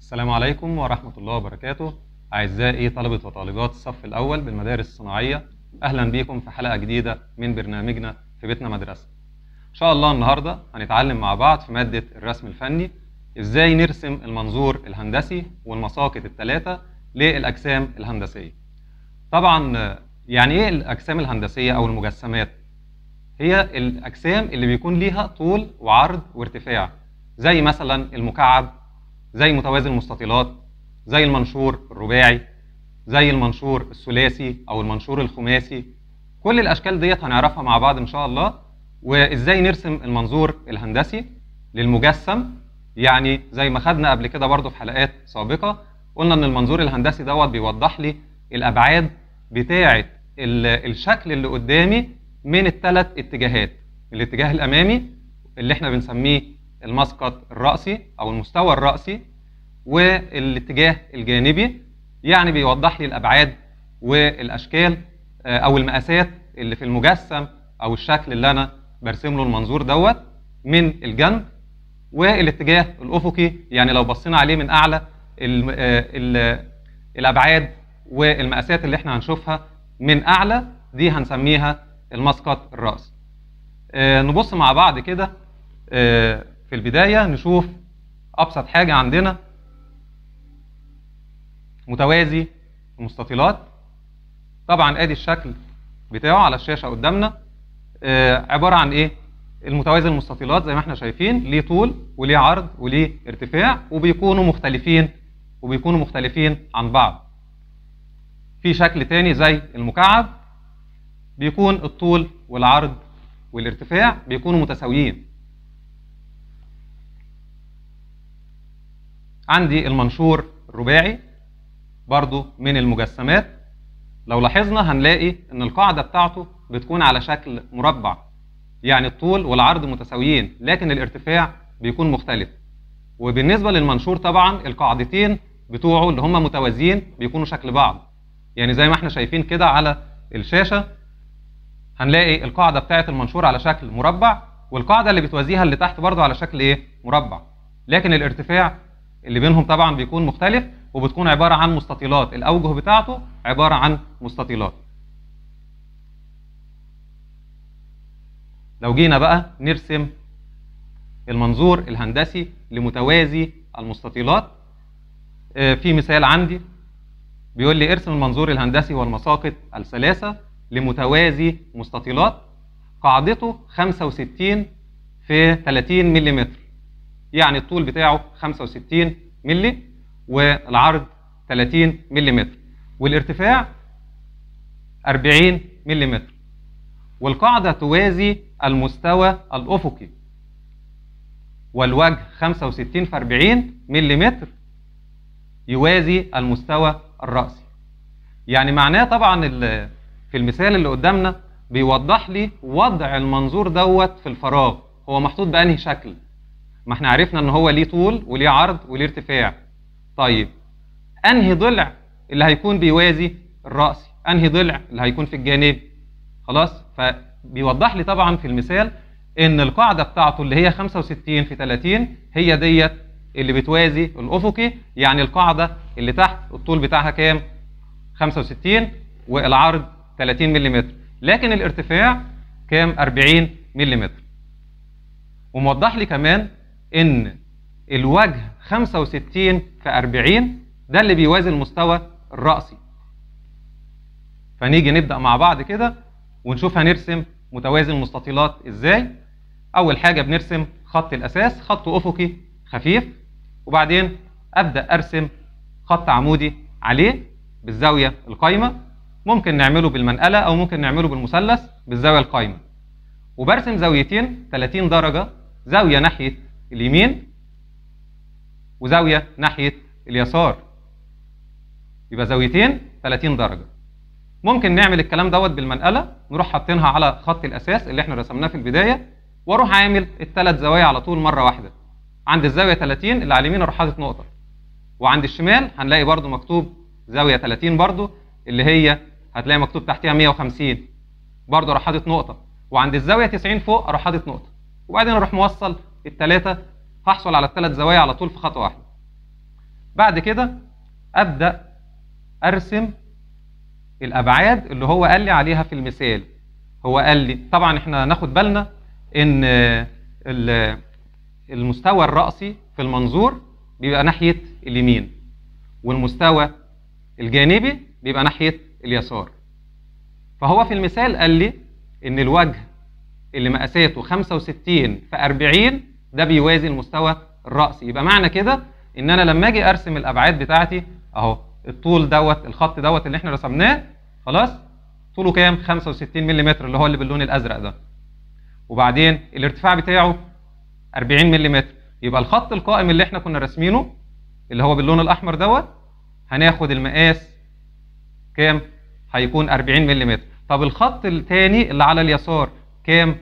السلام عليكم ورحمة الله وبركاته أعزائي طلبة وطالبات الصف الأول بالمدارس الصناعية أهلا بكم في حلقة جديدة من برنامجنا في بيتنا مدرسة إن شاء الله النهاردة هنتعلم مع بعض في مادة الرسم الفني إزاي نرسم المنظور الهندسي والمساقط الثلاثة للأجسام الهندسية طبعا يعني إيه الأجسام الهندسية أو المجسمات؟ هي الأجسام اللي بيكون ليها طول وعرض وارتفاع زي مثلا المكعب زي متوازي المستطيلات زي المنشور الرباعي زي المنشور الثلاثي او المنشور الخماسي كل الاشكال ديت هنعرفها مع بعض ان شاء الله وازاي نرسم المنظور الهندسي للمجسم يعني زي ما خدنا قبل كده برضو في حلقات سابقه قلنا ان المنظور الهندسي دوت بيوضح لي الابعاد بتاعه الشكل اللي قدامي من الثلاث اتجاهات الاتجاه الامامي اللي احنا بنسميه المسقط الرأسي أو المستوى الرأسي والاتجاه الجانبي يعني بيوضح لي الأبعاد والأشكال أو المقاسات اللي في المجسم أو الشكل اللي أنا برسم له المنظور دوت من الجنب والاتجاه الأفقي يعني لو بصينا عليه من أعلى ال ال الأبعاد والمقاسات اللي احنا هنشوفها من أعلى دي هنسميها المسقط الرأسي نبص مع بعض كده في البداية نشوف أبسط حاجة عندنا متوازي المستطيلات طبعا ادي الشكل بتاعه على الشاشة قدامنا عبارة عن ايه المتوازي المستطيلات زي ما احنا شايفين ليه طول وليه عرض وليه ارتفاع وبيكونوا مختلفين وبيكونوا مختلفين عن بعض في شكل تاني زي المكعب بيكون الطول والعرض والارتفاع بيكونوا متساويين عندي المنشور الرباعي برضو من المجسمات لو لاحظنا هنلاقي ان القاعدة بتاعته بتكون على شكل مربع يعني الطول والعرض متساويين لكن الارتفاع بيكون مختلف وبالنسبة للمنشور طبعا القاعدتين بتوعه اللي هم متوازيين بيكونوا شكل بعض يعني زي ما احنا شايفين كده على الشاشة هنلاقي القاعدة بتاعت المنشور على شكل مربع والقاعدة اللي بتوازيها اللي تحت برضو على شكل ايه مربع لكن الارتفاع اللي بينهم طبعا بيكون مختلف وبتكون عبارة عن مستطيلات الأوجه بتاعته عبارة عن مستطيلات لو جينا بقى نرسم المنظور الهندسي لمتوازي المستطيلات في مثال عندي بيقول لي ارسم المنظور الهندسي والمساقط الثلاثة لمتوازي مستطيلات قاعدته 65 في 30 ملم يعني الطول بتاعه 65 ملي والعرض 30 ملم والارتفاع 40 ملم والقاعدة توازي المستوى الأفقي والوجه 65 في 40 ملم يوازي المستوى الرأسي يعني معناه طبعا في المثال اللي قدامنا بيوضح لي وضع المنظور دوت في الفراغ هو محطوط بأنهي شكل ما احنا عرفنا ان هو ليه طول وليه عرض وليه ارتفاع طيب انهي ضلع اللي هيكون بيوازي الرأسي انهي ضلع اللي هيكون في الجانب خلاص فبيوضح لي طبعا في المثال ان القاعدة بتاعته اللي هي 65 في 30 هي ديت اللي بتوازي الافقي يعني القاعدة اللي تحت الطول بتاعها كام 65 والعرض 30 ملم لكن الارتفاع كام 40 ملم وموضح لي كمان ان الوجه 65 في 40 ده اللي بيوازي المستوى الرأسي فنيجي نبدأ مع بعض كده ونشوف هنرسم متوازي المستطيلات ازاي اول حاجة بنرسم خط الاساس خط افقي خفيف وبعدين ابدأ ارسم خط عمودي عليه بالزاوية القايمة ممكن نعمله بالمنقلة او ممكن نعمله بالمثلث بالزاوية القايمة وبرسم زاويتين 30 درجة زاوية ناحية اليمين وزاوية ناحية اليسار يبقى زاويتين 30 درجة ممكن نعمل الكلام دوت بالمنقلة نروح حاطينها على خط الأساس اللي احنا رسمناه في البداية واروح عامل الثلاث زوايا على طول مرة واحدة عند الزاوية 30 اللي على اليمين اروح حاطط نقطة وعند الشمال هنلاقي برضو مكتوب زاوية 30 برضو اللي هي هتلاقي مكتوب تحتها 150 برضو اروح حاطط نقطة وعند الزاوية 90 فوق اروح حاطط نقطة وبعدين اروح موصل الثلاثة هحصل على الثلاث زوايا على طول في خطوة واحدة بعد كده ابدا ارسم الابعاد اللي هو قال لي عليها في المثال هو قال لي طبعا احنا ناخد بالنا ان ال- المستوى الرأسي في المنظور بيبقى ناحية اليمين والمستوى الجانبي بيبقى ناحية اليسار فهو في المثال قال لي ان الوجه اللي مقاساته 65 في 40 ده بيوازي المستوى الرأسي يبقى معنى كده ان انا لما اجي ارسم الابعاد بتاعتي اهو الطول دوت الخط دوت اللي احنا رسمناه خلاص طوله كام 65 ملم اللي هو اللي باللون الازرق ده وبعدين الارتفاع بتاعه 40 ملم يبقى الخط القائم اللي احنا كنا راسمينه اللي هو باللون الاحمر دوت هناخد المقاس كام هيكون 40 ملم طب الخط الثاني اللي على اليسار كام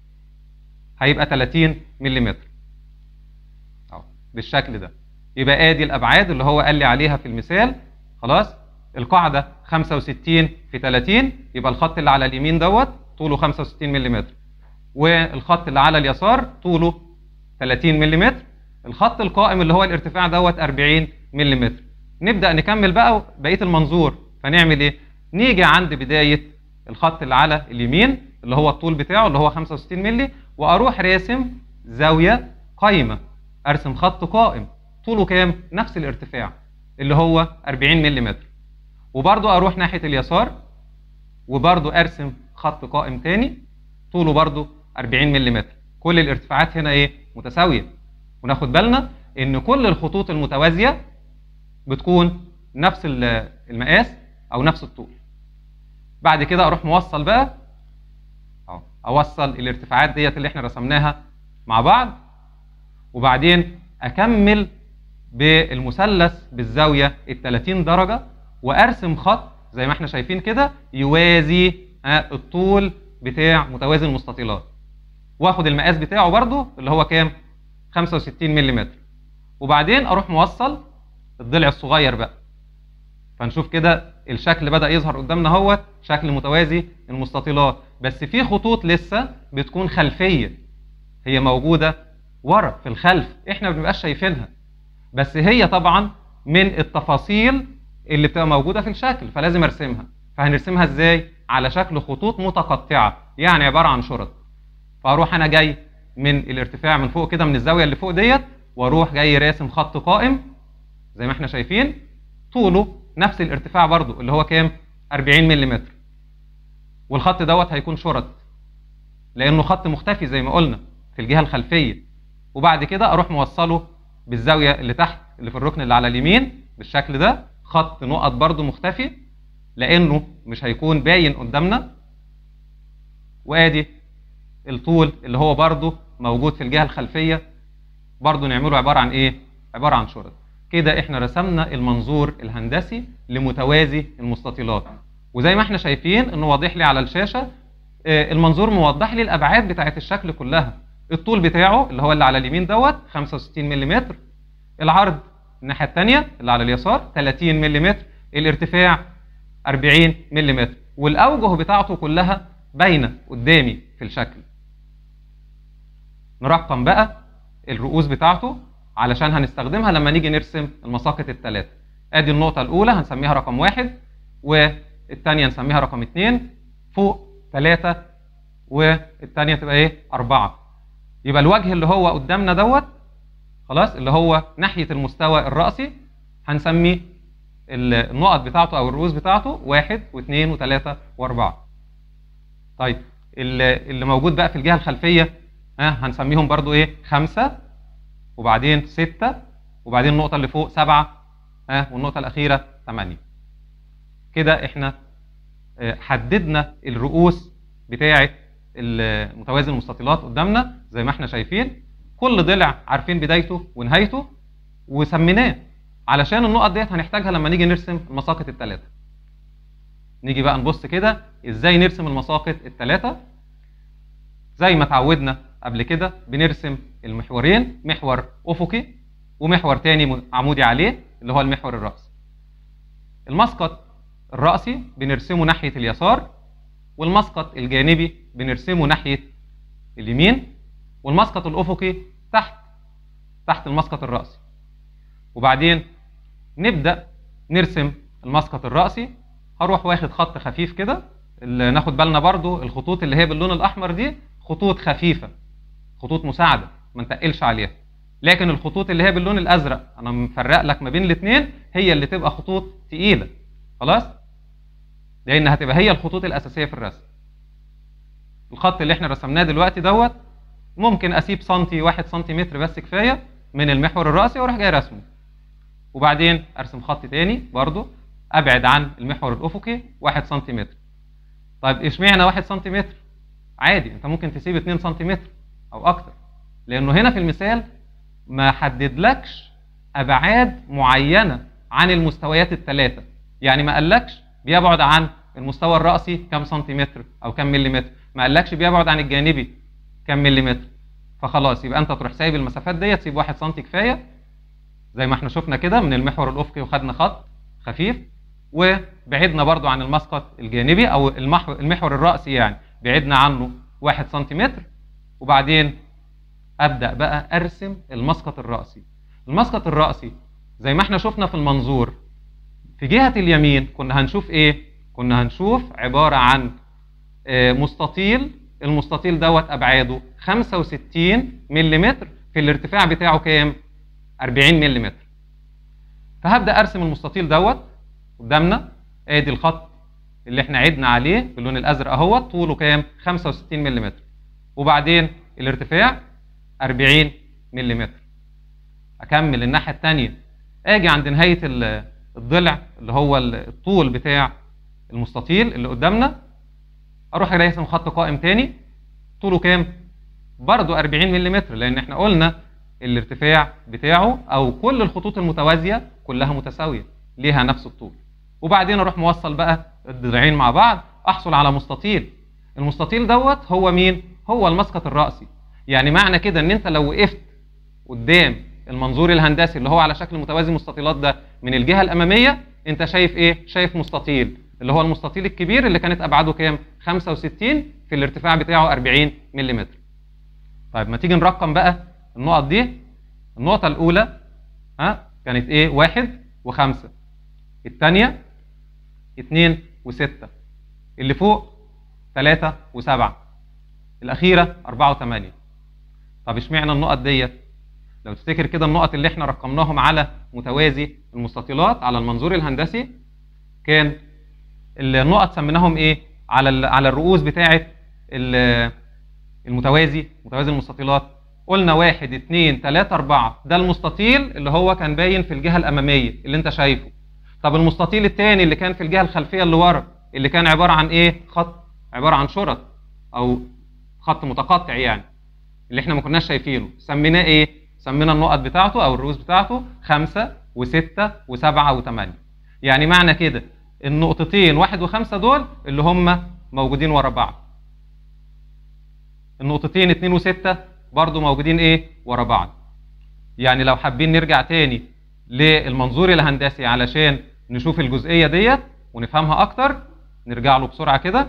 هيبقى 30 ملم اهو بالشكل ده يبقى ادي الابعاد اللي هو قال لي عليها في المثال خلاص القاعده 65 في 30 يبقى الخط اللي على اليمين دوت طوله 65 ملم والخط اللي على اليسار طوله 30 ملم الخط القائم اللي هو الارتفاع دوت 40 ملم نبدا نكمل بقى بقيه المنظور فنعمل ايه نيجي عند بدايه الخط اللي على اليمين اللي هو الطول بتاعه اللي هو 65 مللي واروح راسم زاويه قايمه ارسم خط قائم طوله كام نفس الارتفاع اللي هو 40 ملم وبرضو اروح ناحيه اليسار وبرضو ارسم خط قائم تاني طوله برضو 40 ملم كل الارتفاعات هنا ايه متساويه وناخد بالنا ان كل الخطوط المتوازيه بتكون نفس ال- المقاس او نفس الطول بعد كده اروح موصل بقى اهو اوصل الارتفاعات ديت اللي احنا رسمناها مع بعض وبعدين اكمل بالمثلث بالزاويه ال 30 درجه وارسم خط زي ما احنا شايفين كده يوازي ها، الطول بتاع متوازي المستطيلات واخد المقاس بتاعه برضو اللي هو كام 65 ملم وبعدين اروح موصل الضلع الصغير بقى فنشوف كده الشكل بدا يظهر قدامنا اهوت شكل متوازي المستطيلات بس في خطوط لسه بتكون خلفيه هي موجوده ورا في الخلف احنا ما بنبقاش شايفينها بس هي طبعا من التفاصيل اللي بتبقى موجوده في الشكل فلازم ارسمها فهنرسمها ازاي على شكل خطوط متقطعه يعني عباره عن شرط فاروح انا جاي من الارتفاع من فوق كده من الزاويه اللي فوق ديت واروح جاي راسم خط قائم زي ما احنا شايفين طوله نفس الارتفاع برضو اللي هو كام 40 ملم والخط دوت هيكون شرط لانه خط مختفي زي ما قلنا في الجهه الخلفيه وبعد كده اروح موصله بالزاويه اللي تحت اللي في الركن اللي على اليمين بالشكل ده خط نقط برضو مختفي لانه مش هيكون باين قدامنا وادي الطول اللي هو برضو موجود في الجهه الخلفيه برضو نعمله عباره عن ايه عباره عن شرط كده احنا رسمنا المنظور الهندسي لمتوازي المستطيلات وزي ما احنا شايفين انه واضح لي على الشاشه آه، المنظور موضح لي الابعاد بتاعه الشكل كلها الطول بتاعه اللي هو اللي على اليمين دوت 65 ملم العرض الناحيه الثانيه اللي على اليسار 30 ملم الارتفاع 40 ملم والاوجه بتاعته كلها باينه قدامي في الشكل نرقم بقى الرؤوس بتاعته علشان هنستخدمها لما نيجي نرسم المساقط الثلاثه ادي النقطه الاولى هنسميها رقم واحد والثانيه نسميها رقم اثنين فوق ثلاثه والثانيه تبقى ايه اربعه يبقى الوجه اللي هو قدامنا دوت خلاص اللي هو ناحيه المستوى الرأسي هنسميه ال- النقط بتاعته او الرؤوس بتاعته واحد واثنين وثلاثه واربعه. طيب ال- اللي موجود بقى في الجهه الخلفيه ها هنسميهم برضو ايه؟ خمسه وبعدين سته وبعدين النقطه اللي فوق سبعه ها والنقطه الاخيره ثمانيه. كده احنا آه، حددنا الرؤوس بتاعه ال- متوازي المستطيلات قدامنا زي ما احنا شايفين كل ضلع عارفين بدايته ونهايته وسميناه علشان النقط ديت هنحتاجها لما نيجي نرسم المساقط الثلاثه نيجي بقى نبص كده ازاي نرسم المساقط الثلاثه زي ما اتعودنا قبل كده بنرسم المحورين محور افقي ومحور تاني م- عمودي عليه اللي هو المحور الرأسي المسقط الرأسي بنرسمه ناحية اليسار والمسقط الجانبي بنرسمه ناحية اليمين والمسقط الأفقي تحت تحت المسقط الرأسي وبعدين نبدا نرسم المسقط الرأسي هروح واخد خط خفيف كده اللي ناخد بالنا برضو الخطوط اللي هي باللون الاحمر دي خطوط خفيفه خطوط مساعده ما نتقلش عليها لكن الخطوط اللي هي باللون الازرق انا مفرق لك ما بين الاثنين هي اللي تبقى خطوط تقيله خلاص لان هتبقى هي الخطوط الاساسيه في الرسم الخط اللي احنا رسمناه دلوقتي دوت ممكن اسيب سنتي واحد سنتيمتر بس كفايه من المحور الرأسي واروح جاي رسمه وبعدين ارسم خط تاني برضو ابعد عن المحور الافقي واحد سنتيمتر طيب اشمعنى واحد سنتيمتر عادي انت ممكن تسيب 2 سنتيمتر او اكتر لانه هنا في المثال ما حددلكش ابعاد معينه عن المستويات الثلاثه يعني ما قالكش بيبعد عن المستوى الرأسي كم سنتيمتر او كم مليمتر ما قالكش بيبعد عن الجانبي كم مليمتر فخلاص يبقى انت تروح سايب المسافات ديت تسيب 1 سم كفايه زي ما احنا شفنا كده من المحور الافقي وخدنا خط خفيف وبعدنا برضو عن المسقط الجانبي او المحور, المحور الرأسي يعني بعدنا عنه 1 سنتيمتر وبعدين ابدا بقى ارسم المسقط الرأسي المسقط الرأسي زي ما احنا شفنا في المنظور في جهة اليمين كنا هنشوف ايه كنا هنشوف عبارة عن آه، مستطيل المستطيل دوت ابعاده 65 ملم في الارتفاع بتاعه كام 40 ملم فهبدا ارسم المستطيل دوت قدامنا ادي الخط اللي احنا عدنا عليه باللون الازرق اهوت طوله كام 65 ملم وبعدين الارتفاع 40 ملم اكمل الناحيه الثانيه اجي عند نهايه ال- الضلع اللي هو ال- الطول بتاع المستطيل اللي قدامنا اروح ارسم خط قائم تاني طوله كام برضه 40 ملم لان احنا قلنا الارتفاع بتاعه او كل الخطوط المتوازيه كلها متساويه ليها نفس الطول وبعدين اروح موصل بقى الضلعين مع بعض احصل على مستطيل المستطيل دوت هو مين هو المسقط الرأسي يعني معنى كده ان انت لو وقفت قدام المنظور الهندسي اللي هو على شكل متوازي مستطيلات ده من الجهه الاماميه انت شايف ايه شايف مستطيل اللي هو المستطيل الكبير اللي كانت ابعاده كام 65 في الارتفاع بتاعه 40 ملم طيب ما تيجي نرقم بقى النقط دي النقطة الأولى ها كانت إيه؟ واحد وخمسة. الثانية اتنين وستة. اللي فوق تلاتة وسبعة. الأخيرة أربعة وثمانية. طب اشمعنى النقط ديت؟ لو تفتكر كده النقط اللي احنا رقمناهم على متوازي المستطيلات على المنظور الهندسي كان النقط سميناهم ايه؟ على ال- على الرؤوس بتاعة ال- المتوازي متوازي المستطيلات قلنا واحد اتنين تلاتة أربعة ده المستطيل اللي هو كان باين في الجهة الأمامية اللي أنت شايفه طب المستطيل التاني اللي كان في الجهة الخلفية اللي ورا اللي كان عبارة عن إيه؟ خط عبارة عن شرط أو خط متقطع يعني اللي إحنا ما كناش شايفينه سميناه إيه؟ سمينا النقط بتاعته أو الرؤوس بتاعته خمسة وستة وسبعة وثمانية يعني معنى كده النقطتين واحد وخمسة دول اللي هم موجودين ورا بعض النقطتين اتنين وستة برضو موجودين ايه ورا بعض يعني لو حابين نرجع تاني للمنظور الهندسي علشان نشوف الجزئية ديت ونفهمها اكتر نرجع له بسرعة كده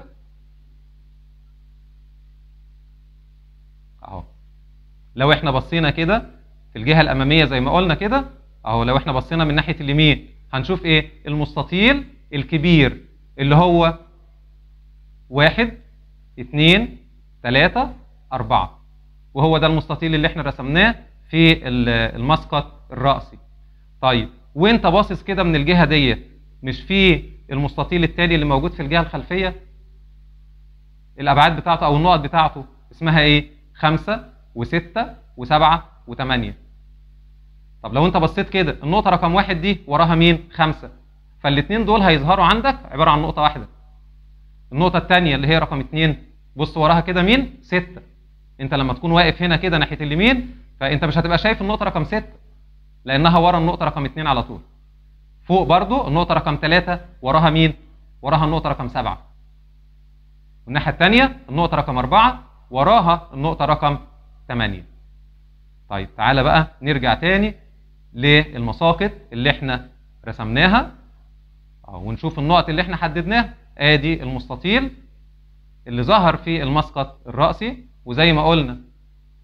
اهو لو احنا بصينا كده في الجهة الامامية زي ما قلنا كده اهو لو احنا بصينا من ناحية اليمين هنشوف ايه المستطيل الكبير اللي هو واحد اتنين تلاتة أربعة وهو ده المستطيل اللي احنا رسمناه في ال- المسقط الرأسي طيب وانت باصص كده من الجهة دي مش في المستطيل التاني اللي موجود في الجهة الخلفية الأبعاد بتاعته أو النقط بتاعته اسمها ايه خمسة وستة وسبعة وثمانية طب لو انت بصيت كده النقطة رقم واحد دي وراها مين خمسة فالاتنين دول هيظهروا عندك عبارة عن نقطة واحدة النقطة الثانية اللي هي رقم اتنين بص وراها كده مين؟ ستة. أنت لما تكون واقف هنا كده ناحية اليمين فأنت مش هتبقى شايف النقطة رقم ستة لأنها ورا النقطة رقم اتنين على طول. فوق برضو النقطة رقم ثلاثة وراها مين؟ وراها النقطة رقم سبعة. والناحية الثانية النقطة رقم أربعة وراها النقطة رقم ثمانية. طيب تعالى بقى نرجع تاني للمساقط اللي احنا رسمناها أهو، ونشوف النقط اللي احنا حددناها ادي المستطيل اللي ظهر في المسقط الرأسي وزي ما قلنا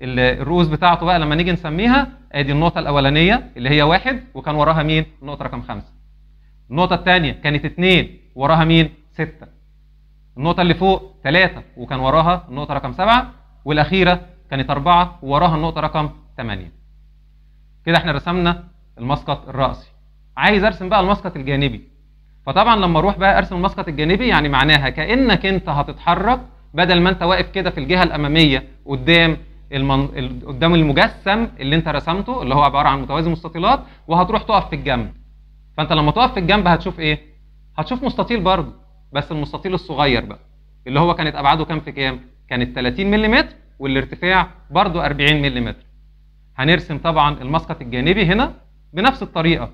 ال- الرؤوس بتاعته بقى لما نيجي نسميها ادي النقطه الاولانيه اللي هي واحد وكان وراها مين النقطه رقم خمسة النقطه الثانيه كانت اتنين وراها مين ستة النقطه اللي فوق ثلاثة وكان وراها النقطه رقم سبعة والاخيره كانت أربعة ووراها النقطه رقم ثمانية كده احنا رسمنا المسقط الرأسي عايز ارسم بقى المسقط الجانبي فطبعا لما اروح بقى ارسم المسقط الجانبي يعني معناها كانك انت هتتحرك بدل ما انت واقف كده في الجهه الاماميه قدام المن... ال- قدام المجسم اللي انت رسمته اللي هو عباره عن متوازي مستطيلات وهتروح تقف في الجنب فانت لما تقف في الجنب هتشوف ايه هتشوف مستطيل برضه بس المستطيل الصغير بقى اللي هو كانت ابعاده كام في كام كانت 30 ملم والارتفاع برضه 40 ملم هنرسم طبعا المسقط الجانبي هنا بنفس الطريقه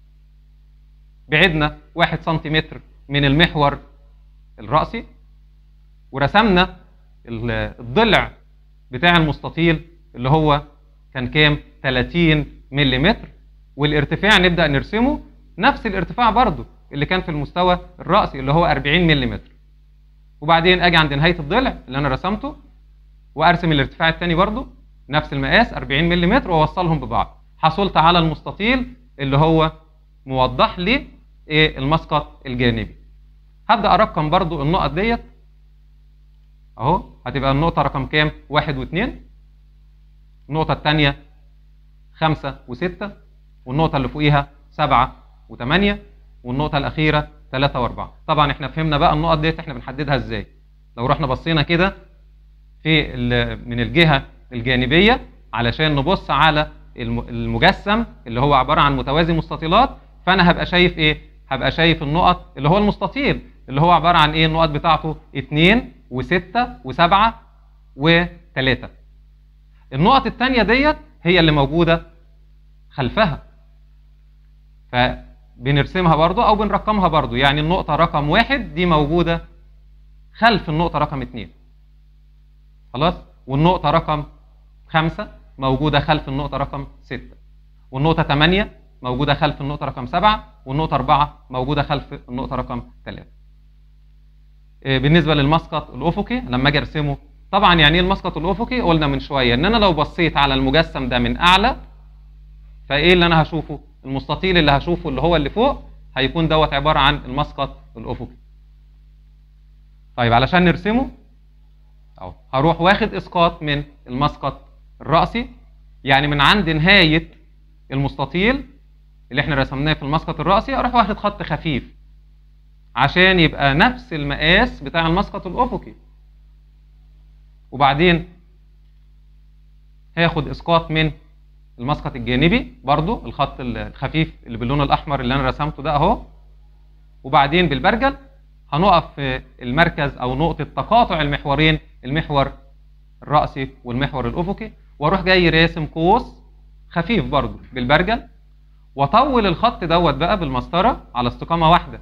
بعدنا 1 سنتيمتر من المحور الرأسي ورسمنا ال- الضلع بتاع المستطيل اللي هو كان كام 30 ملم والارتفاع نبدأ نرسمه نفس الارتفاع برضو اللي كان في المستوى الرأسي اللي هو 40 ملم وبعدين اجي عند نهاية الضلع اللي انا رسمته وارسم الارتفاع الثاني برضو نفس المقاس 40 ملم واوصلهم ببعض حصلت على المستطيل اللي هو موضح لي ايه المسقط الجانبي هبدا ارقم برضو النقط ديت اهو هتبقى النقطه رقم كام واحد واثنين النقطه الثانيه خمسة وستة والنقطة اللي فوقيها سبعة وثمانية والنقطة الأخيرة ثلاثة وأربعة طبعا احنا فهمنا بقى النقط ديت احنا بنحددها ازاي لو رحنا بصينا كده في ال- من الجهة الجانبية علشان نبص على الم- المجسم اللي هو عبارة عن متوازي مستطيلات فأنا هبقى شايف إيه؟ هبقى شايف النقط اللي هو المستطيل اللي هو عبارة عن إيه؟ النقط بتاعته اتنين وستة وسبعة وتلاتة. النقط التانية ديت هي اللي موجودة خلفها. فبنرسمها برضو أو بنرقمها برضو يعني النقطة رقم واحد دي موجودة خلف النقطة رقم اتنين. خلاص والنقطة رقم خمسة موجودة خلف النقطة رقم ستة والنقطة ثمانية موجودة خلف النقطة رقم سبعة والنقطة أربعة موجودة خلف النقطة رقم ثلاثة إيه بالنسبة للمسقط الأفقي لما أجي أرسمه طبعا يعني إيه المسقط الأفقي قلنا من شوية إن أنا لو بصيت على المجسم ده من أعلى فإيه اللي أنا هشوفه المستطيل اللي هشوفه اللي هو اللي فوق هيكون دوت عبارة عن المسقط الأفقي طيب علشان نرسمه اهو هروح واخد اسقاط من المسقط الرأسي يعني من عند نهاية المستطيل اللي احنا رسمناه في المسقط الرأسي اروح واخد خط خفيف عشان يبقى نفس المقاس بتاع المسقط الأفقي وبعدين هاخد اسقاط من المسقط الجانبي برضو الخط الخفيف اللي باللون الاحمر اللي انا رسمته ده اهو وبعدين بالبرجل هنقف في المركز او نقطه تقاطع المحورين المحور الرأسي والمحور الأفقي واروح جاي راسم قوس خفيف برضو بالبرجل واطول الخط دوت بقى بالمسطره على استقامه واحده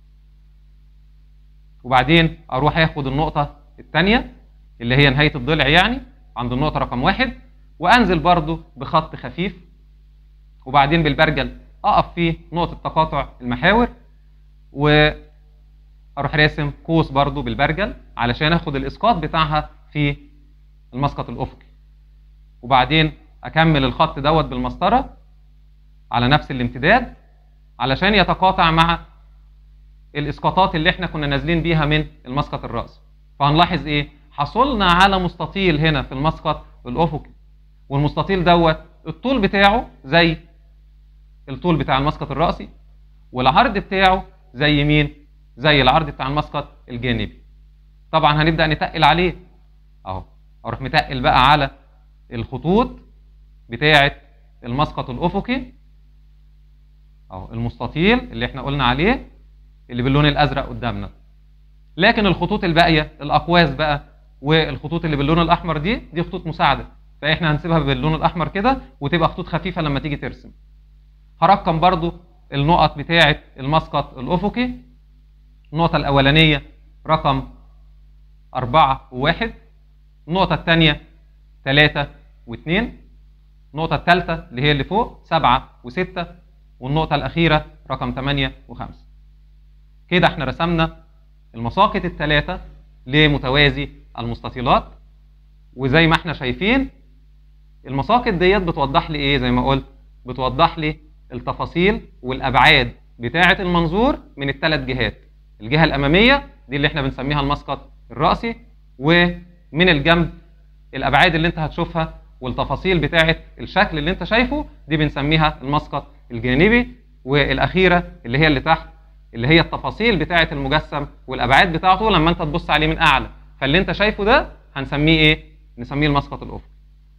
وبعدين اروح اخد النقطه الثانيه اللي هي نهايه الضلع يعني عند النقطه رقم واحد وانزل برضو بخط خفيف وبعدين بالبرجل اقف في نقطه تقاطع المحاور واروح راسم قوس برضو بالبرجل علشان اخد الاسقاط بتاعها في المسقط الافقي وبعدين اكمل الخط دوت بالمسطره على نفس الامتداد علشان يتقاطع مع الاسقاطات اللي احنا كنا نازلين بيها من المسقط الرأسي فهنلاحظ ايه حصلنا على مستطيل هنا في المسقط الافقي والمستطيل دوت الطول بتاعه زي الطول بتاع المسقط الرأسي والعرض بتاعه زي مين زي العرض بتاع المسقط الجانبي طبعا هنبدأ نتقل عليه اهو اروح متقل بقى على الخطوط بتاعه المسقط الافقي اهو المستطيل اللي احنا قلنا عليه اللي باللون الازرق قدامنا لكن الخطوط الباقيه الاقواس بقى والخطوط اللي باللون الاحمر دي دي خطوط مساعده فاحنا هنسيبها باللون الاحمر كده وتبقى خطوط خفيفه لما تيجي ترسم هرقم برضو النقط بتاعه المسقط الافقي النقطه الاولانيه رقم أربعة وواحد النقطة الثانية ثلاثة واثنين النقطة الثالثة اللي هي اللي فوق سبعة وستة والنقطة الأخيرة رقم ثمانية وخمسة كده احنا رسمنا المساقط الثلاثة لمتوازي المستطيلات وزي ما احنا شايفين المساقط ديت بتوضح لي ايه زي ما قلت بتوضح لي التفاصيل والابعاد بتاعه المنظور من الثلاث جهات الجهه الاماميه دي اللي احنا بنسميها المسقط الراسي ومن الجنب الابعاد اللي انت هتشوفها والتفاصيل بتاعه الشكل اللي انت شايفه دي بنسميها المسقط الجانبي والاخيره اللي هي اللي تحت اللي هي التفاصيل بتاعه المجسم والابعاد بتاعته لما انت تبص عليه من اعلى فاللي انت شايفه ده هنسميه ايه نسميه المسقط الافقي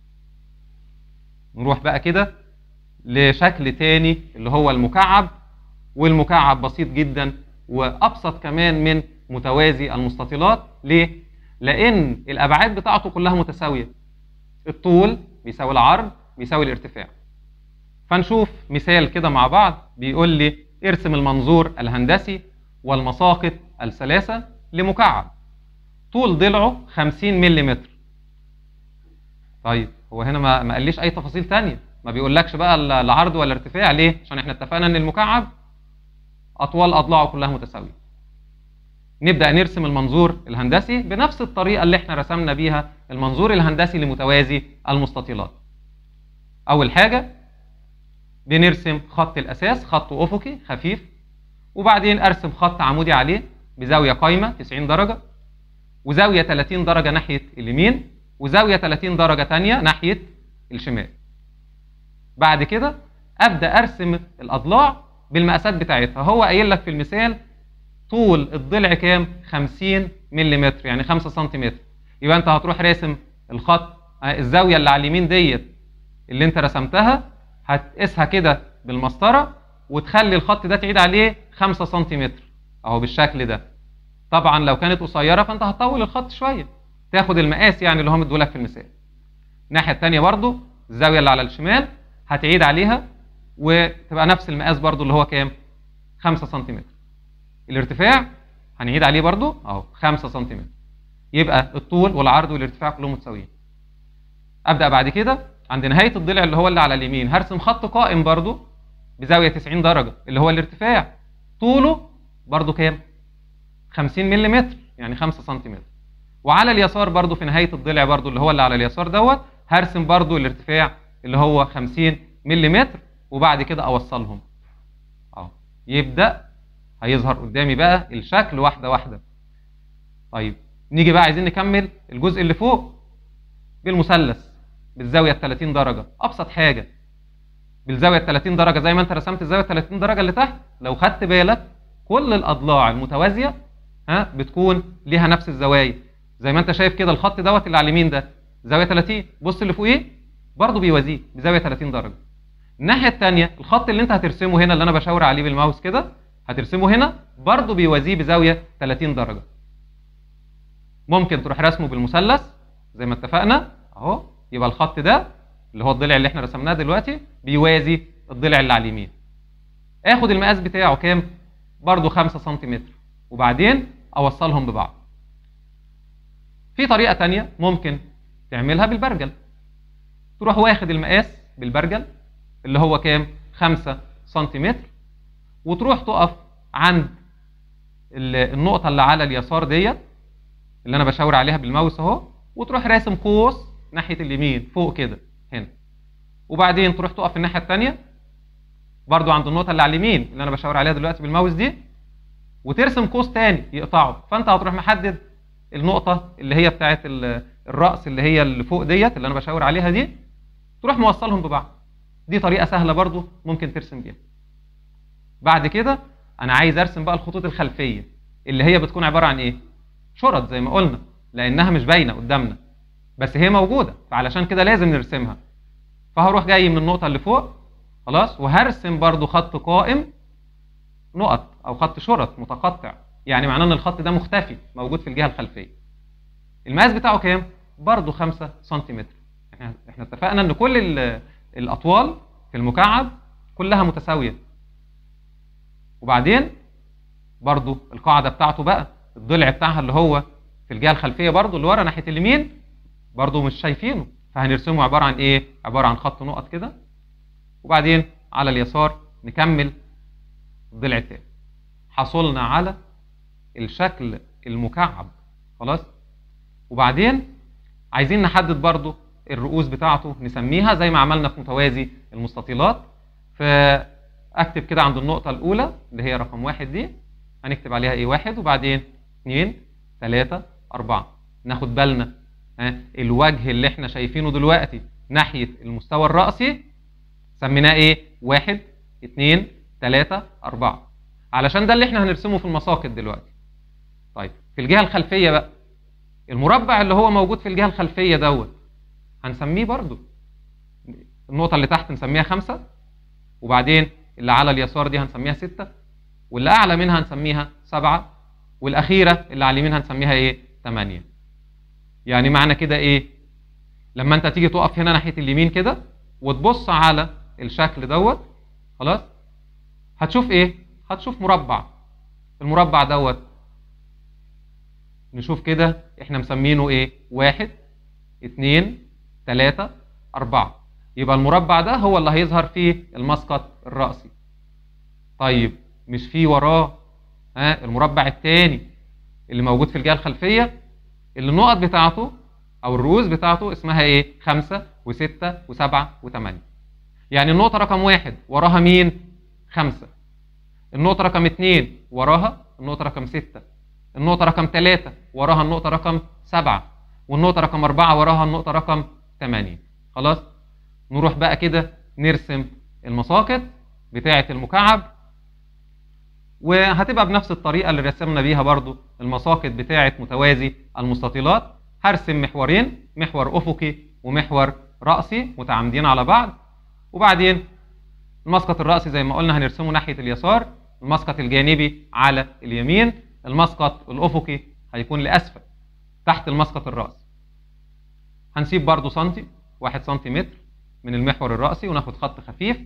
نروح بقى كده لشكل تاني اللي هو المكعب والمكعب بسيط جدا وابسط كمان من متوازي المستطيلات ليه لان الابعاد بتاعته كلها متساويه الطول بيساوي العرض بيساوي الارتفاع فنشوف مثال كده مع بعض بيقول لي ارسم المنظور الهندسي والمساقط الثلاثه لمكعب طول ضلعه 50 ملم طيب هو هنا ما ما قاليش اي تفاصيل تانية ما بيقولكش بقى ال- العرض ولا الارتفاع ليه عشان احنا اتفقنا ان المكعب اطوال اضلاعه كلها متساويه نبدا نرسم المنظور الهندسي بنفس الطريقه اللي احنا رسمنا بيها المنظور الهندسي لمتوازي المستطيلات اول حاجه بنرسم خط الاساس خط افقي خفيف وبعدين ارسم خط عمودي عليه بزاويه قايمه 90 درجه وزاويه 30 درجه ناحيه اليمين وزاويه 30 درجه تانية ناحيه الشمال بعد كده ابدا ارسم الاضلاع بالمقاسات بتاعتها هو قايل لك في المثال طول الضلع كام 50 ملم يعني 5 سنتيمتر يبقى انت هتروح راسم الخط آه، الزاويه اللي على اليمين ديت اللي انت رسمتها هتقيسها كده بالمسطره وتخلي الخط ده تعيد عليه 5 سنتيمتر اهو بالشكل ده طبعا لو كانت قصيره فانت هتطول الخط شويه تاخد المقاس يعني اللي هو مديهولك في المثال الناحيه الثانيه برضو الزاويه اللي على الشمال هتعيد عليها وتبقى نفس المقاس برضو اللي هو كام 5 سنتيمتر الارتفاع هنعيد عليه برضو اهو 5 سنتيمتر يبقى الطول والعرض والارتفاع كلهم متساويين ابدا بعد كده عند نهايه الضلع اللي هو اللي على اليمين هرسم خط قائم برضو بزاويه 90 درجه اللي هو الارتفاع طوله برضو كام 50 ملم يعني 5 سنتيمتر وعلى اليسار برضو في نهايه الضلع برضو اللي هو اللي على اليسار دوت هرسم برضو الارتفاع اللي هو 50 ملم وبعد كده اوصلهم اهو يبدا هيظهر قدامي بقى الشكل واحده واحده طيب نيجي بقى عايزين نكمل الجزء اللي فوق بالمثلث بالزاويه ال 30 درجه ابسط حاجه بالزاويه ال 30 درجه زي ما انت رسمت الزاويه ال 30 درجه اللي تحت لو خدت بالك كل الاضلاع المتوازيه ها بتكون ليها نفس الزوايا زي ما انت شايف كده الخط دوت اللي على اليمين ده زاويه 30 بص اللي فوقيه برضه بيوازيه بزاويه 30 درجه الناحيه الثانيه الخط اللي انت هترسمه هنا اللي انا بشاور عليه بالماوس كده هترسمه هنا برضه بيوازيه بزاويه 30 درجه ممكن تروح رسمه بالمثلث زي ما اتفقنا اهو يبقى الخط ده اللي هو الضلع اللي احنا رسمناه دلوقتي بيوازي الضلع اللي على اليمين اخد المقاس بتاعه كام برضه 5 سنتيمتر وبعدين اوصلهم ببعض في طريقه تانية ممكن تعملها بالبرجل تروح واخد المقاس بالبرجل اللي هو كام 5 سنتيمتر وتروح تقف عند ال- النقطة اللي على اليسار ديت اللي أنا بشاور عليها بالماوس أهو وتروح راسم قوس ناحية اليمين فوق كده هنا وبعدين تروح تقف في الناحية التانية برضو عند النقطة اللي على اليمين اللي أنا بشاور عليها دلوقتي بالماوس دي وترسم قوس تاني يقطعه فأنت هتروح محدد النقطة اللي هي بتاعت ال- الرأس اللي هي اللي فوق ديت اللي أنا بشاور عليها دي تروح موصلهم ببعض دي طريقة سهلة برضو ممكن ترسم بيها بعد كده انا عايز ارسم بقى الخطوط الخلفيه اللي هي بتكون عباره عن ايه شرط زي ما قلنا لانها مش باينه قدامنا بس هي موجوده فعلشان كده لازم نرسمها فهروح جاي من النقطه اللي فوق خلاص وهرسم برضو خط قائم نقط او خط شرط متقطع يعني معناه ان الخط ده مختفي موجود في الجهه الخلفيه المقاس بتاعه كام برضو 5 سنتيمتر احنا احنا اتفقنا ان كل ال- الاطوال في المكعب كلها متساويه وبعدين برضو القاعدة بتاعته بقى الضلع بتاعها اللي هو في الجهة الخلفية برضو اللي ورا ناحية اليمين برضو مش شايفينه فهنرسمه عبارة عن ايه؟ عبارة عن خط نقط كده وبعدين على اليسار نكمل الضلع التاني حصلنا على الشكل المكعب خلاص وبعدين عايزين نحدد برضو الرؤوس بتاعته نسميها زي ما عملنا في متوازي المستطيلات فاكتب كده عند النقطة الأولى اللي هي رقم واحد دي هنكتب عليها ايه واحد وبعدين اثنين ثلاثة أربعة ناخد بالنا ها الوجه اللي احنا شايفينه دلوقتي ناحية المستوى الرأسي سميناه ايه واحد اثنين ثلاثة أربعة علشان ده اللي احنا هنرسمه في المساقط دلوقتي طيب في الجهة الخلفية بقى المربع اللي هو موجود في الجهة الخلفية دوت هنسميه برضو النقطة اللي تحت نسميها خمسة وبعدين اللي على اليسار دي هنسميها ستة واللي أعلى منها هنسميها سبعة والأخيرة اللي على اليمين هنسميها إيه؟ تمانية يعني معنى كده إيه؟ لما أنت تيجي تقف هنا ناحية اليمين كده وتبص على الشكل دوت خلاص هتشوف إيه؟ هتشوف مربع المربع دوت نشوف كده احنا مسمينه ايه واحد اتنين تلاتة اربعة يبقى المربع ده هو اللي هيظهر فيه المسقط الرأسي طيب مش في وراه ها المربع التاني اللي موجود في الجهة الخلفية اللي النقط بتاعته او الرؤوس بتاعته اسمها ايه خمسة وستة وسبعة وثمانية يعني النقطة رقم واحد وراها مين خمسة النقطة رقم اتنين وراها النقطة رقم ستة النقطة رقم ثلاثة وراها النقطة رقم سبعة والنقطة رقم أربعة وراها النقطة رقم ثمانية خلاص نروح بقى كده نرسم المساقط بتاعة المكعب وهتبقى بنفس الطريقة اللي رسمنا بيها برضو المساقط بتاعة متوازي المستطيلات هرسم محورين محور أفقي ومحور رأسي متعامدين على بعض وبعدين المسقط الرأسي زي ما قلنا هنرسمه ناحية اليسار المسقط الجانبي على اليمين المسقط الأفقي هيكون لأسفل تحت المسقط الرأسي هنسيب برضو سنتي واحد سنتيمتر من المحور الرأسي وناخد خط خفيف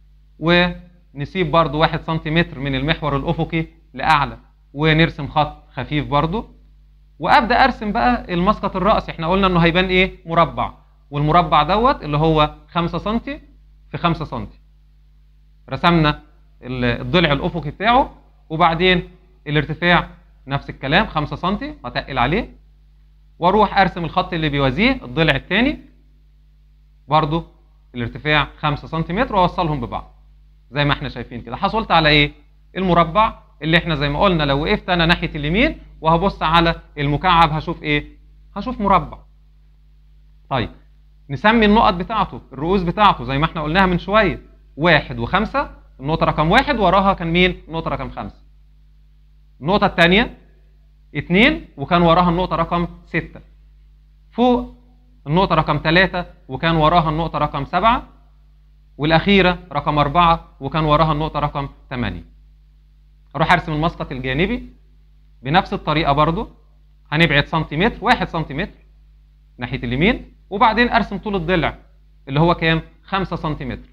ونسيب برضو واحد سنتيمتر من المحور الأفقي لأعلى ونرسم خط خفيف برضو وأبدأ أرسم بقى المسقط الرأسي احنا قلنا إنه هيبان إيه مربع والمربع دوت اللي هو 5 سنتي في 5 سنتي رسمنا الضلع الأفقي بتاعه وبعدين الارتفاع نفس الكلام 5 سم هتقل عليه واروح ارسم الخط اللي بيوازيه الضلع الثاني برضو الارتفاع 5 سم واوصلهم ببعض زي ما احنا شايفين كده حصلت على ايه المربع اللي احنا زي ما قلنا لو وقفت انا ناحيه اليمين وهبص على المكعب هشوف ايه هشوف مربع طيب نسمي النقط بتاعته الرؤوس بتاعته زي ما احنا قلناها من شويه واحد وخمسة النقطة رقم واحد وراها كان مين؟ النقطة رقم خمسة النقطة الثانية اتنين وكان وراها النقطة رقم ستة فوق النقطة رقم ثلاثة وكان وراها النقطة رقم سبعة والأخيرة رقم أربعة وكان وراها النقطة رقم ثمانية أروح أرسم المسقط الجانبي بنفس الطريقة برضو هنبعد سنتيمتر واحد سنتيمتر ناحية اليمين وبعدين أرسم طول الضلع اللي هو كام؟ خمسة سنتيمتر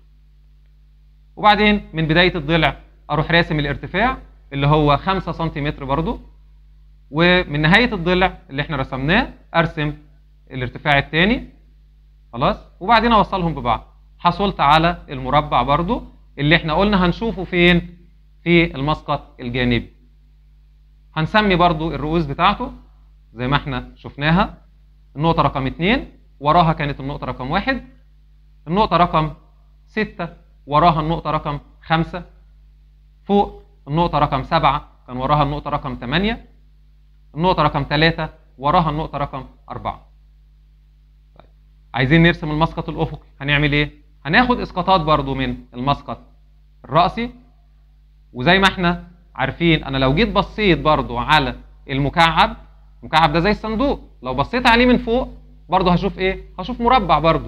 وبعدين من بداية الضلع أروح راسم الارتفاع اللي هو 5 سنتيمتر برضو ومن نهاية الضلع اللي احنا رسمناه ارسم الارتفاع الثاني خلاص وبعدين اوصلهم ببعض حصلت على المربع برضو اللي احنا قلنا هنشوفه فين في المسقط الجانبي هنسمي برضو الرؤوس بتاعته زي ما احنا شفناها النقطة رقم اتنين وراها كانت النقطة رقم واحد النقطة رقم ستة وراها النقطة رقم خمسة فوق النقطة رقم سبعة كان وراها النقطة رقم ثمانية النقطة رقم ثلاثة وراها النقطة رقم أربعة طيب. عايزين نرسم المسقط الأفقي هنعمل إيه؟ هناخد إسقاطات برضو من المسقط الرأسي وزي ما احنا عارفين أنا لو جيت بصيت برضو على المكعب المكعب ده زي الصندوق لو بصيت عليه من فوق برضو هشوف إيه؟ هشوف مربع برضو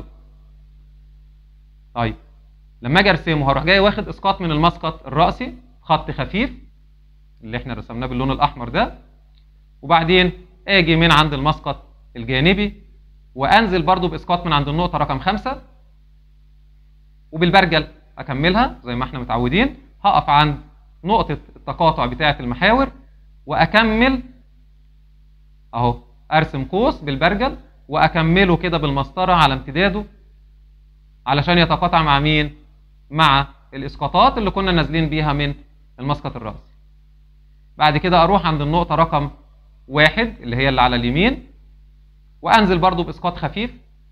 طيب لما اجي ارسمه هروح جاي واخد اسقاط من المسقط الرأسي خط خفيف اللي احنا رسمناه باللون الاحمر ده وبعدين اجي من عند المسقط الجانبي وانزل برضو باسقاط من عند النقطه رقم خمسة وبالبرجل اكملها زي ما احنا متعودين هقف عند نقطه التقاطع بتاعه المحاور واكمل اهو ارسم قوس بالبرجل واكمله كده بالمسطره على امتداده علشان يتقاطع مع مين مع الاسقاطات اللي كنا نازلين بيها من المسقط الرأسي بعد كده اروح عند النقطة رقم واحد اللي هي اللي على اليمين وانزل برضو باسقاط خفيف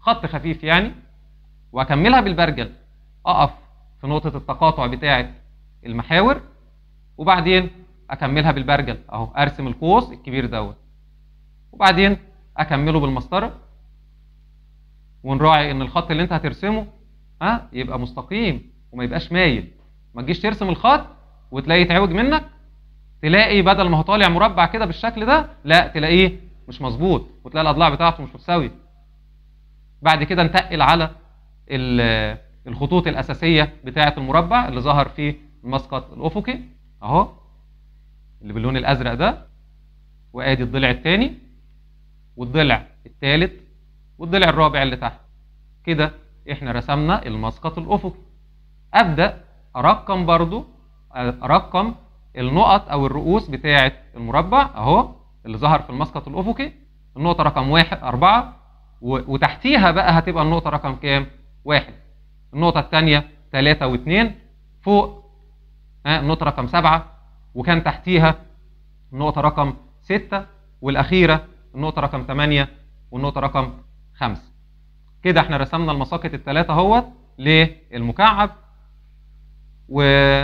خط خفيف يعني واكملها بالبرجل اقف في نقطه التقاطع بتاعه المحاور وبعدين اكملها بالبرجل اهو ارسم القوس الكبير دوت وبعدين اكمله بالمسطره ونراعي ان الخط اللي انت هترسمه ها يبقى مستقيم وما يبقاش مايل ما تجيش ترسم الخط وتلاقيه يتعوج منك تلاقي بدل ما هو طالع مربع كده بالشكل ده لا تلاقيه مش مظبوط وتلاقي الاضلاع بتاعته مش متساويه بعد كده نتقل على ال- الخطوط الاساسيه بتاعه المربع اللي ظهر في المسقط الافقي اهو اللي باللون الازرق ده وادي الضلع الثاني والضلع الثالث والضلع الرابع اللي تحت كده احنا رسمنا المسقط الافقي ابدا ارقم برضو ارقم النقط او الرؤوس بتاعه المربع اهو اللي ظهر في المسقط الافقي النقطه رقم واحد أربعة و- وتحتيها بقى هتبقى النقطه رقم كام واحد النقطه الثانيه ثلاثة واثنين فوق ها النقطه رقم سبعة وكان تحتيها النقطه رقم ستة والاخيره النقطه رقم ثمانية والنقطه رقم خمسة كده احنا رسمنا المساقط الثلاثه اهوت للمكعب و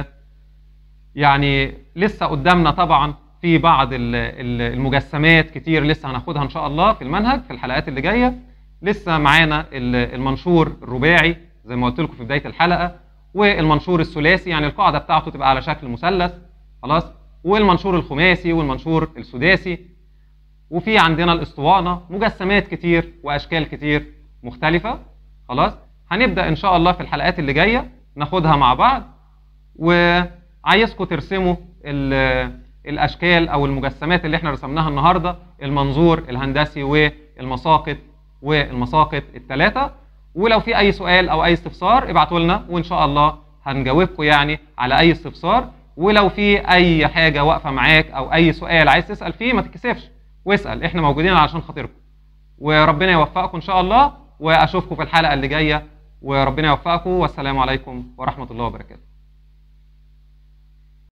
يعني لسه قدامنا طبعا في بعض ال- ال- المجسمات كتير لسه هناخدها ان شاء الله في المنهج في الحلقات اللي جايه لسه معانا ال- المنشور الرباعي زي ما قلت لكم في بدايه الحلقه والمنشور الثلاثي يعني القاعده بتاعته تبقى على شكل مثلث خلاص والمنشور الخماسي والمنشور السداسي وفي عندنا الاسطوانه مجسمات كتير واشكال كتير مختلفه خلاص هنبدا ان شاء الله في الحلقات اللي جايه ناخدها مع بعض وعايزكم ترسموا ال- الاشكال او المجسمات اللي احنا رسمناها النهارده المنظور الهندسي والمساقط والمساقط الثلاثه ولو في اي سؤال او اي استفسار ابعتوا لنا وان شاء الله هنجاوبكم يعني على اي استفسار ولو في اي حاجه واقفه معاك او اي سؤال عايز تسال فيه ما تتكسفش واسال احنا موجودين علشان خاطركم وربنا يوفقكم ان شاء الله واشوفكم في الحلقه اللي جايه وربنا يوفقكم والسلام عليكم ورحمه الله وبركاته